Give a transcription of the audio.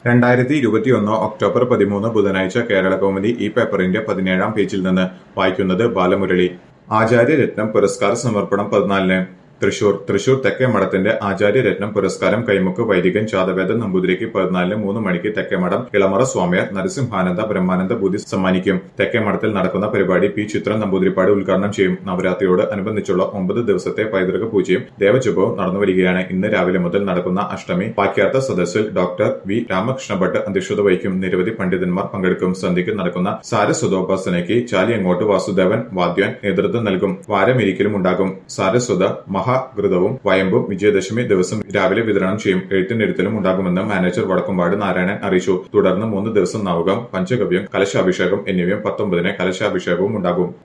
രണ്ടായിരത്തി ഇരുപത്തിയൊന്ന് ഒക്ടോബർ പതിമൂന്ന് ബുധനാഴ്ച കേരള കൗമുദി ഈ പേപ്പറിന്റെ പതിനേഴാം പേജിൽ നിന്ന് വായിക്കുന്നത് ബാലമുരളി ആചാര്യരത്നം പുരസ്കാര സമർപ്പണം പതിനാലിന് തൃശൂർ തൃശൂർ തെക്കേമഠത്തിന്റെ ആചാര്യരത്നം പുരസ്കാരം കൈമുക്ക് വൈദികൻ ജാതവേദ നമ്പൂതിരിക്ക് പതിനാലിന് മൂന്ന് മണിക്ക് തെക്കേമഠം ഇളമറ സ്വാമിയാർ നരസിംഹാനന്ദ ബ്രഹ്മാനന്ദ ബുദ്ധി സമ്മാനിക്കും തെക്കേമഠത്തിൽ നടക്കുന്ന പരിപാടി പി ചിത്രം നമ്പൂതിരിപ്പാട് ഉദ്ഘാടനം ചെയ്യും നവരാത്രിയോട് അനുബന്ധിച്ചുള്ള ഒമ്പത് ദിവസത്തെ പൈതൃക പൂജയും ദേവജപവും നടന്നുവരികയാണ് ഇന്ന് രാവിലെ മുതൽ നടക്കുന്ന അഷ്ടമി വാക്യാർത്ഥ സദസ്സിൽ ഡോക്ടർ വി രാമകൃഷ്ണ ഭട്ട് അധ്യക്ഷത വഹിക്കും നിരവധി പണ്ഡിതന്മാർ പങ്കെടുക്കും സന്ധ്യയ്ക്ക് നടക്കുന്ന സാരസ്വതോപാസനയ്ക്ക് ചാലിയങ്ങോട്ട് വാസുദേവൻ വാദ്യാൻ നേതൃത്വം നൽകും വാരമിരിക്കലും ഉണ്ടാകും സാരസ്വത മഹാഘൃതവും വയമ്പും വിജയദശമി ദിവസം രാവിലെ വിതരണം ചെയ്യും എഴുത്തിനിരുത്തലും ഉണ്ടാകുമെന്ന് മാനേജർ വടക്കുംപാട് നാരായണൻ അറിയിച്ചു തുടർന്ന് മൂന്ന് ദിവസം നവകം പഞ്ചഗവ്യം കലശാഭിഷേകം എന്നിവയും പത്തൊമ്പതിന് കലശാഭിഷേകവും ഉണ്ടാകും